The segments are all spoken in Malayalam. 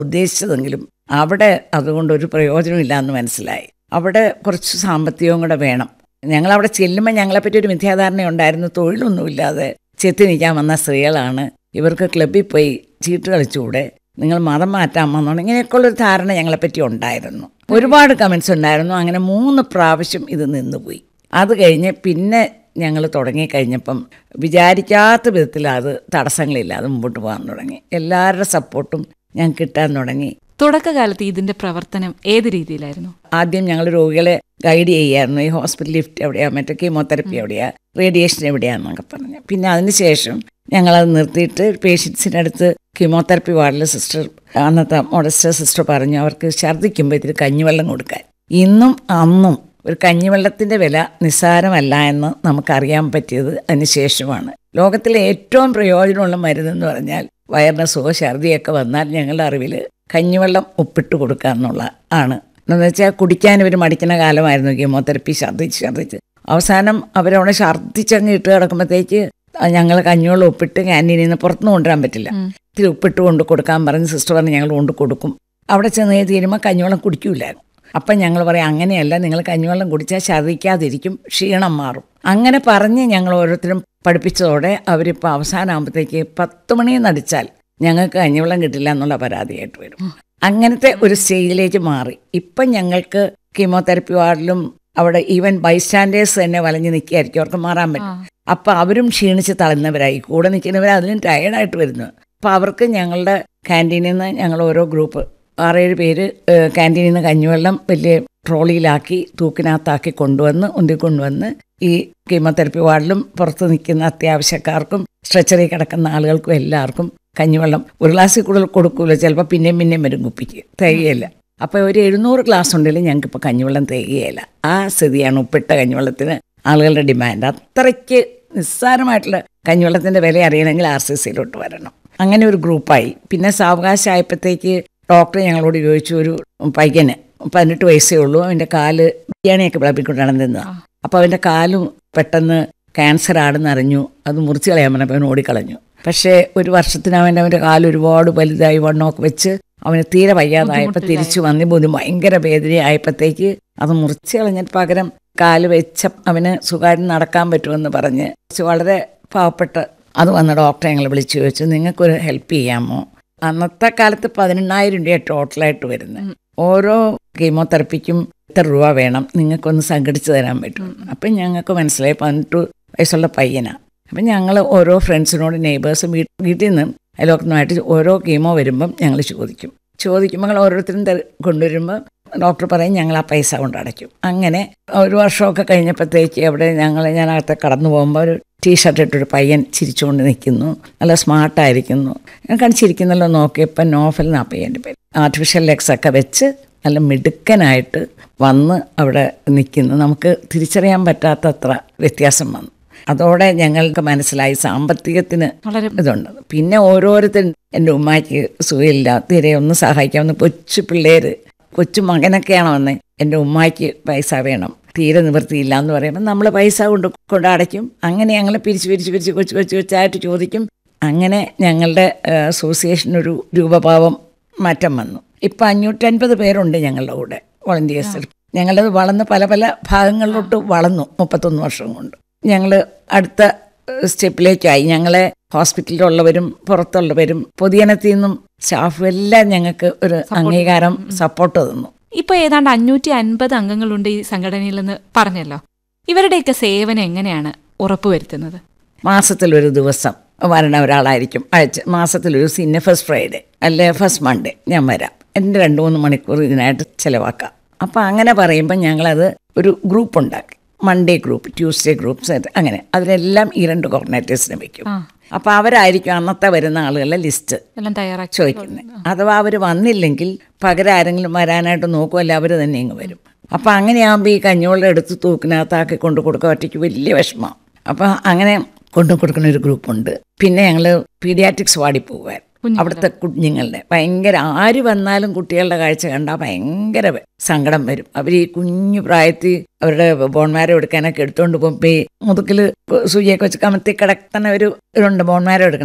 ഉദ്ദേശിച്ചതെങ്കിലും അവിടെ അതുകൊണ്ട് ഒരു പ്രയോജനമില്ല എന്ന് മനസ്സിലായി അവിടെ കുറച്ച് സാമ്പത്തികവും കൂടെ വേണം ഞങ്ങളവിടെ ചെല്ലുമ്പോൾ ഞങ്ങളെപ്പറ്റി ഒരു മിഥ്യാധാരണ ഉണ്ടായിരുന്നു തൊഴിലൊന്നുമില്ലാതെ ചെത്തി നിൽക്കാൻ വന്ന സ്ത്രീകളാണ് ഇവർക്ക് ക്ലബ്ബിൽ പോയി ചീട്ട് കളിച്ചുകൂടെ നിങ്ങൾ മതം മാറ്റാൻ വന്നോണ്ട് ഇങ്ങനെയൊക്കെയുള്ളൊരു ധാരണ ഞങ്ങളെപ്പറ്റി ഉണ്ടായിരുന്നു ഒരുപാട് കമൻസ് ഉണ്ടായിരുന്നു അങ്ങനെ മൂന്ന് പ്രാവശ്യം ഇത് നിന്നുപോയി അത് കഴിഞ്ഞ് പിന്നെ ഞങ്ങൾ തുടങ്ങിക്കഴിഞ്ഞപ്പം വിചാരിക്കാത്ത വിധത്തിൽ അത് തടസ്സങ്ങളില്ലാതെ മുമ്പോട്ട് പോകാൻ തുടങ്ങി എല്ലാവരുടെ സപ്പോർട്ടും ഞങ്ങൾക്ക് കിട്ടാൻ തുടങ്ങി തുടക്കകാലത്ത് ഇതിന്റെ പ്രവർത്തനം ഏത് രീതിയിലായിരുന്നു ആദ്യം ഞങ്ങൾ രോഗികളെ ഗൈഡ് ചെയ്യായിരുന്നു ഈ ഹോസ്പിറ്റൽ ലിഫ്റ്റ് എവിടെയാ മറ്റേ കീമോതെറപ്പി എവിടെയാ റേഡിയേഷൻ എവിടെയാന്നൊക്കെ പറഞ്ഞു പിന്നെ അതിനുശേഷം ഞങ്ങളത് നിർത്തിയിട്ട് പേഷ്യൻസിൻ്റെ അടുത്ത് കീമോതെറപ്പി വാർഡിലെ സിസ്റ്റർ അന്നത്തെ മോഡസ്റ്റർ സിസ്റ്റർ പറഞ്ഞു അവർക്ക് ഛർദ്ദിക്കുമ്പോൾ ഇതിൽ കഞ്ഞിവെള്ളം കൊടുക്കാൻ ഇന്നും അന്നും ഒരു കഞ്ഞിവെള്ളത്തിൻ്റെ വില നിസ്സാരമല്ല എന്ന് നമുക്കറിയാൻ പറ്റിയത് അതിന് ശേഷമാണ് ലോകത്തിലെ ഏറ്റവും പ്രയോജനമുള്ള മരുന്നെന്ന് പറഞ്ഞാൽ വയറിന് സുഖ ഛർദിയൊക്കെ വന്നാൽ ഞങ്ങളുടെ അറിവിൽ കഞ്ഞിവെള്ളം ഉപ്പിട്ട് കൊടുക്കുക എന്നുള്ള ആണ് എന്ന് വെച്ചാൽ കുടിക്കാൻ ഇവർ മടിക്കുന്ന കാലമായിരുന്നു കീമോതെറപ്പി ഛർദ്ദിച്ച് ഛർദ്ദിച്ച് അവസാനം അവരവിടെ ഛർദ്ദിച്ചങ്ങ് ഇട്ട് കിടക്കുമ്പോഴത്തേക്ക് ഞങ്ങൾ കഞ്ഞിവെള്ളം ഉപ്പിട്ട് ക്യാൻറ്റീനിൽ നിന്ന് പുറത്തുനിന്ന് കൊണ്ടുവരാൻ പറ്റില്ല ഉം. ഇത്തിരി ഉപ്പിട്ട് കൊണ്ട് കൊടുക്കാൻ പറഞ്ഞ് സിസ്റ്റർ പറഞ്ഞ് ഞങ്ങൾ കൊണ്ട് കൊടുക്കും അവിടെ ചെന്ന് തീരുമ്പോൾ കഞ്ഞിവെള്ളം കുടിക്കൂലായിരുന്നു അപ്പം ഞങ്ങൾ പറയും അങ്ങനെയല്ല നിങ്ങൾ കഞ്ഞിവെള്ളം കുടിച്ചാൽ ഛർദ്ദിക്കാതിരിക്കും ക്ഷീണം മാറും അങ്ങനെ പറഞ്ഞ് ഞങ്ങൾ ഓരോരുത്തരും പഠിപ്പിച്ചതോടെ അവരിപ്പോൾ അവസാനമാകുമ്പോഴത്തേക്ക് പത്ത് മണിയിൽ നടിച്ചാൽ ഞങ്ങൾക്ക് കഞ്ഞിവെള്ളം കിട്ടില്ല എന്നുള്ള പരാതിയായിട്ട് വരും അങ്ങനത്തെ ഒരു സ്റ്റേജിലേക്ക് മാറി ഇപ്പം ഞങ്ങൾക്ക് കീമോതെറപ്പി വാർഡിലും അവിടെ ഈവൻ ബൈസ്റ്റാൻഡേഴ്സ് തന്നെ വലഞ്ഞ് നിൽക്കുകയായിരിക്കും അവർക്ക് മാറാൻ ആ, പറ്റും അപ്പം അവരും ക്ഷീണിച്ച് തളർന്നവരായി കൂടെ നിൽക്കുന്നവർ അതിലും ടയർഡായിട്ട് വരുന്നു അപ്പം അവർക്ക് ഞങ്ങളുടെ ക്യാൻറ്റീനിൽ നിന്ന് ഞങ്ങൾ ഓരോ ഗ്രൂപ്പ് ആറേഴ് പേര് ക്യാൻറ്റീനിൽ നിന്ന് കഞ്ഞിവെള്ളം വലിയ ട്രോളിയിലാക്കി തൂക്കിനകത്താക്കി കൊണ്ടുവന്ന് ഉന്തി കൊണ്ടുവന്ന് ഈ കീമോതെറപ്പി വാർഡിലും പുറത്ത് നിൽക്കുന്ന അത്യാവശ്യക്കാർക്കും സ്ട്രെച്ചറിൽ കിടക്കുന്ന ആളുകൾക്കും എല്ലാവർക്കും കഞ്ഞിവെള്ളം ഒരു ഗ്ലാസ്സിൽ കൂടുതൽ കൊടുക്കൂല ചിലപ്പോൾ പിന്നെയും പിന്നെയും വരും കുപ്പിക്ക് തികയില്ല അപ്പോൾ ഒരു എഴുന്നൂറ് ഗ്ലാസ് ഉണ്ടെങ്കിലും ഞങ്ങൾക്ക് ഇപ്പോൾ കഞ്ഞിവെള്ളം തികയില്ല ആ സ്ഥിതിയാണ് ഉപ്പിട്ട കഞ്ഞിവെള്ളത്തിന് ആളുകളുടെ ഡിമാൻഡ് അത്രയ്ക്ക് നിസ്സാരമായിട്ടുള്ള കഞ്ഞിവെള്ളത്തിൻ്റെ വില അറിയണമെങ്കിൽ ആർ സി സിയിലോട്ട് വരണം അങ്ങനെ ഒരു ഗ്രൂപ്പായി പിന്നെ സാവകാശമായപ്പോഴത്തേക്ക് ഡോക്ടർ ഞങ്ങളോട് ചോദിച്ചു ഒരു പയ്യന് പതിനെട്ട് വയസ്സേ ഉള്ളൂ അവൻ്റെ കാല് ബിരിയാണിയൊക്കെ വിളപ്പിക്കൊണ്ടാണ് നിന്നത് അപ്പോൾ അവൻ്റെ കാലും പെട്ടെന്ന് ക്യാൻസർ ആണെന്ന് അറിഞ്ഞു അത് മുറിച്ച് കളയാൻ പറഞ്ഞപ്പോൾ അവൻ ഓടിക്കളഞ്ഞു പക്ഷേ ഒരു വർഷത്തിന് അവൻ്റെ അവൻ്റെ കാല് ഒരുപാട് വലുതായി വണ്ണമൊക്കെ വെച്ച് അവന് തീരെ വയ്യാതായപ്പോൾ തിരിച്ചു വന്ന് ബുദ്ധി ഭയങ്കര വേദനയായപ്പോഴത്തേക്ക് അത് മുറിച്ച് കളഞ്ഞിട്ട് പകരം കാല് വെച്ച അവന് സുഖമായിട്ട് നടക്കാൻ പറ്റുമെന്ന് പറഞ്ഞ് കുറച്ച് വളരെ പാവപ്പെട്ട അത് വന്ന ഡോക്ടറെ ഞങ്ങൾ വിളിച്ചു ചോദിച്ചു നിങ്ങൾക്കൊരു ഹെൽപ്പ് ചെയ്യാമോ അന്നത്തെ കാലത്ത് പതിനെണ്ണായിരം രൂപ ടോട്ടലായിട്ട് വരുന്നത് ഓരോ കീമോതെറപ്പിക്കും ഇത്ര രൂപ വേണം നിങ്ങൾക്കൊന്ന് സംഘടിച്ച് തരാൻ പറ്റും അപ്പം ഞങ്ങൾക്ക് മനസ്സിലായി പതിനെട്ട് വയസ്സുള്ള പയ്യനാണ് അപ്പം ഞങ്ങൾ ഓരോ ഫ്രണ്ട്സിനോട് നെയ്ബേഴ്സും വീട്ടിൽ നിന്ന് അയലോക്കത്തുമായിട്ട് ഓരോ കീമോ വരുമ്പം ഞങ്ങൾ ചോദിക്കും ചോദിക്കുമ്പോൾ ഞങ്ങൾ ഓരോരുത്തരും തര- കൊണ്ടുവരുമ്പോൾ ഡോക്ടർ പറയും ഞങ്ങൾ ആ പൈസ കൊണ്ട് അടയ്ക്കും അങ്ങനെ ഒരു വർഷമൊക്കെ കഴിഞ്ഞപ്പോഴത്തേക്ക് അവിടെ ഞങ്ങൾ ഞാൻ അകത്ത് കടന്നു പോകുമ്പോൾ ഒരു ടീഷർട്ട് ഇട്ടൊരു പയ്യൻ ചിരിച്ചുകൊണ്ട് നിൽക്കുന്നു നല്ല സ്മാർട്ടായിരിക്കുന്നു ഞാൻ കണിച്ചിരിക്കുന്നല്ലോ നോക്കിയപ്പോൾ നോഫൽ എന്നാ പയ്യൻ്റെ പേര് ആർട്ടിഫിഷ്യൽ ലെഗ്സ് ഒക്കെ വെച്ച് നല്ല മിടുക്കനായിട്ട് വന്ന് അവിടെ നിൽക്കുന്നു നമുക്ക് തിരിച്ചറിയാൻ പറ്റാത്തത്ര വ്യത്യാസം വന്നു അതോടെ ഞങ്ങൾക്ക് മനസ്സിലായി സാമ്പത്തികത്തിന് വളരെ ഇതുണ്ട് പിന്നെ ഓരോരുത്തരും എൻ്റെ ഉമ്മാക്ക് സുഖമില്ല തീരെ ഒന്ന് സഹായിക്കാവുന്ന കൊച്ചു പിള്ളേര് കൊച്ചു മകനൊക്കെയാണോ വന്ന് എൻ്റെ ഉമ്മാക്ക് പൈസ വേണം തീരെ നിവൃത്തിയില്ല എന്ന് പറയുമ്പോൾ നമ്മൾ പൈസ കൊണ്ട് കൊണ്ട് അടയ്ക്കും അങ്ങനെ ഞങ്ങൾ പിരിച്ച് പിരിച്ച് പിരിച്ച് കൊച്ചു കൊച്ചു കൊച്ചായിട്ട് ചോദിക്കും അങ്ങനെ ഞങ്ങളുടെ അസോസിയേഷൻ ഒരു രൂപഭാവം മാറ്റം വന്നു ഇപ്പം അഞ്ഞൂറ്റൻപത് പേരുണ്ട് ഞങ്ങളുടെ കൂടെ വോളണ്ടിയേഴ്സ് ഞങ്ങളത് വളർന്ന് പല പല ഭാഗങ്ങളിലോട്ട് വളർന്നു മുപ്പത്തൊന്ന് വർഷം കൊണ്ട് ഞങ്ങൾ അടുത്ത സ്റ്റെപ്പിലേക്കായി ഞങ്ങളെ ഹോസ്പിറ്റലിലുള്ളവരും പുറത്തുള്ളവരും പൊതുജനത്തിൽ നിന്നും സ്റ്റാഫും എല്ലാം ഞങ്ങൾക്ക് ഒരു അംഗീകാരം സപ്പോർട്ട് തന്നു ഇപ്പൊ ഏതാണ്ട് അഞ്ഞൂറ്റി അൻപത് അംഗങ്ങളുണ്ട് ഈ സംഘടനയിലെന്ന് പറഞ്ഞല്ലോ ഇവരുടെയൊക്കെ സേവനം എങ്ങനെയാണ് ഉറപ്പുവരുത്തുന്നത് മാസത്തിലൊരു ദിവസം വരണ ഒരാളായിരിക്കും ആഴ്ച മാസത്തിലൊരു സിന്നെ ഫസ്റ്റ് ഫ്രൈഡേ അല്ലെ ഫസ്റ്റ് മൺഡേ ഞാൻ വരാം എൻ്റെ രണ്ട് മൂന്ന് മണിക്കൂർ ഇതിനായിട്ട് ചിലവാക്കാം അപ്പോൾ അങ്ങനെ പറയുമ്പോൾ ഞങ്ങളത് ഒരു ഗ്രൂപ്പ് ഉണ്ടാക്കി മൺഡേ ഗ്രൂപ്പ് ട്യൂസ്ഡേ ഗ്രൂപ്പ് അങ്ങനെ അതിലെല്ലാം ഈ രണ്ട് കോർഡിനേറ്റേഴ്സിനെ വെക്കും ആ അപ്പോൾ അവരായിരിക്കും അന്നത്തെ വരുന്ന ആളുകളുടെ ലിസ്റ്റ് എല്ലാം തയ്യാറാക്കി ചോദിക്കുന്നത് അഥവാ അവർ വന്നില്ലെങ്കിൽ പകരം ആരെങ്കിലും വരാനായിട്ട് നോക്കുമല്ല അവർ തന്നെ ഇങ്ങ് വരും അപ്പോൾ അങ്ങനെയാകുമ്പോൾ ഈ കഞ്ഞോളം എടുത്ത് തൂക്കിനകത്താക്കി കൊണ്ട് കൊടുക്കുക ഒറ്റയ്ക്ക് വലിയ വിഷമം അപ്പോൾ അങ്ങനെ കൊണ്ടു കൊടുക്കുന്ന ഒരു ഗ്രൂപ്പുണ്ട് പിന്നെ ഞങ്ങൾ പീഡിയാട്രിക്സ് വാടി പോകുവാൻ കുഞ്ഞുങ്ങളുടെ. അവിടുത്തെ കുഞ്ഞുങ്ങളുടെ ഭയങ്കര ആര് വന്നാലും കുട്ടികളുടെ കാഴ്ച കണ്ടാൽ ഭയങ്കര വെ- സങ്കടം വരും അവർ ഈ കുഞ്ഞു പ്രായത്തിൽ അവരുടെ ബോൺമാരം എടുക്കാനൊക്കെ എടുത്തുകൊണ്ട് പോകുമ്പോൾ ഈ മുതുക്കിൽ സൂചിയൊക്കെ വെച്ച് കമത്തി കിടക്കുന്ന ഒരു ഇതുണ്ട് ബോൺമാരം എടുക്കണേ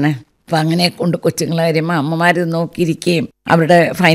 അപ്പം അങ്ങനെ കൊണ്ട് കൊച്ചുങ്ങളെ വരുമ്പോൾ അമ്മമാർ നോക്കിയിരിക്കുകയും അവരുടെ